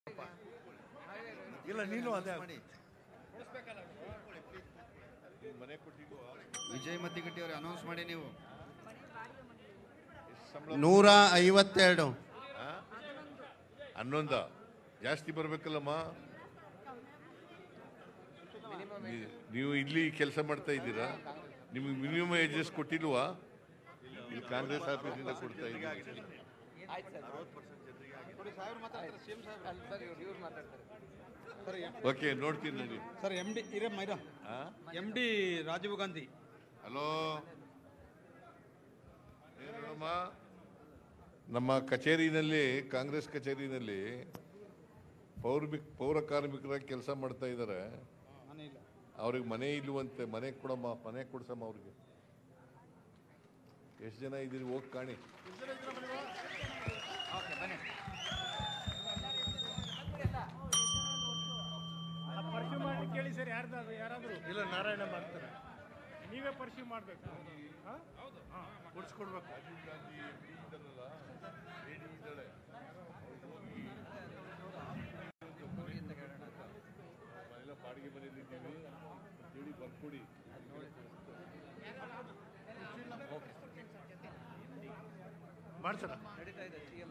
ಇಲ್ಲ ನೀನು ಅದೇ ಮಾಡಿ ಮನೆ ಕೊಟ್ಟಿಲ್ವಾ ವಿಜಯ್ ಮತ್ತಿಗಟ್ಟಿ ಅವ್ರಿಗೆ ಅನೌನ್ಸ್ ಮಾಡಿ ನೀವು ಎಷ್ಟ್ ಸಂಬಳ ನೂರ ಐವತ್ತೆರಡು ಆ? ಹನ್ನೊಂದ ಜಾಸ್ತಿ ಬರ್ಬೇಕಲ್ಲಮ್ಮ ನೀ- ನೀವು ಇಲ್ಲಿ ಕೆಲಸ ಮಾಡ್ತಾ ಇದ್ದೀರಾ ನಿಮಗೆ ಮಿನಿಮಮ್ ಏಜಸ್ ಕೊಟ್ಟಿಲ್ವಾ ಇಲ್ಲಿ ಕಾಂಗ್ರೆಸ್ ಆಫೀಸಿಂದ ಕೊಡ್ತಾ ಇದ್ದೀವಿ ಓಕೆ ನೋಡ್ತೀನಿ ನೋಡಿ ಸರ್ ಎಂ ಡಿ ಇರೇ ಮೈರಾ M D Rajiv Gandhi hello ಏನ್ ನೋಡಮ್ಮ ನಮ್ಮ ಕಚೇರಿನಲ್ಲಿ ಕಾಂಗ್ರೆಸ್ ಕಚೇರಿನಲ್ಲಿ ಪೌರ್ಮಿಕ್ ಪೌರ ಕಾರ್ಮಿಕರಾಗಿ ಕೆಲಸ ಮಾಡ್ತಾ ಇದ್ದಾರೆ ಮನೆ ಇಲ್ಲ ಅವ್ರಿಗೆ ಮನೆ ಇಲ್ವಂತೆ ಮನೆ ಕೊಡಮ್ಮ ಮನೆ ಕೊಡ್ಸಮ್ಮ ಅವ್ರಿಗೆ ಎಷ್ಟು ಜನ ಇದ್ದೀರಿ ಹೋಗಿ ಕಾಣಿ ಪರ್ಸ್ಯೂ ಮಾಡಿ ಕೇಳಿ ಸರ್ ಯಾರ್ದಾದ್ರು ಯಾರಾದರೂ ಇಲ್ಲ ನಾರಾಯಣ ಮಾಡ್ತಾರೆ ನೀವೇ ಪರ್ಸ್ಯೂ ಮಾಡಬೇಕು ಕೊಡ್ಸ್ಕೊಡ್ಬೇಕು ಎಲ್ಲ ಬಾಡಿಗೆ ಮನೆಯಲ್ಲಿ ಇದ್ದೀವಿ ಹೇಳಿ ಬರ್ಕೊಡಿ ಮಾಡ್ತಾರ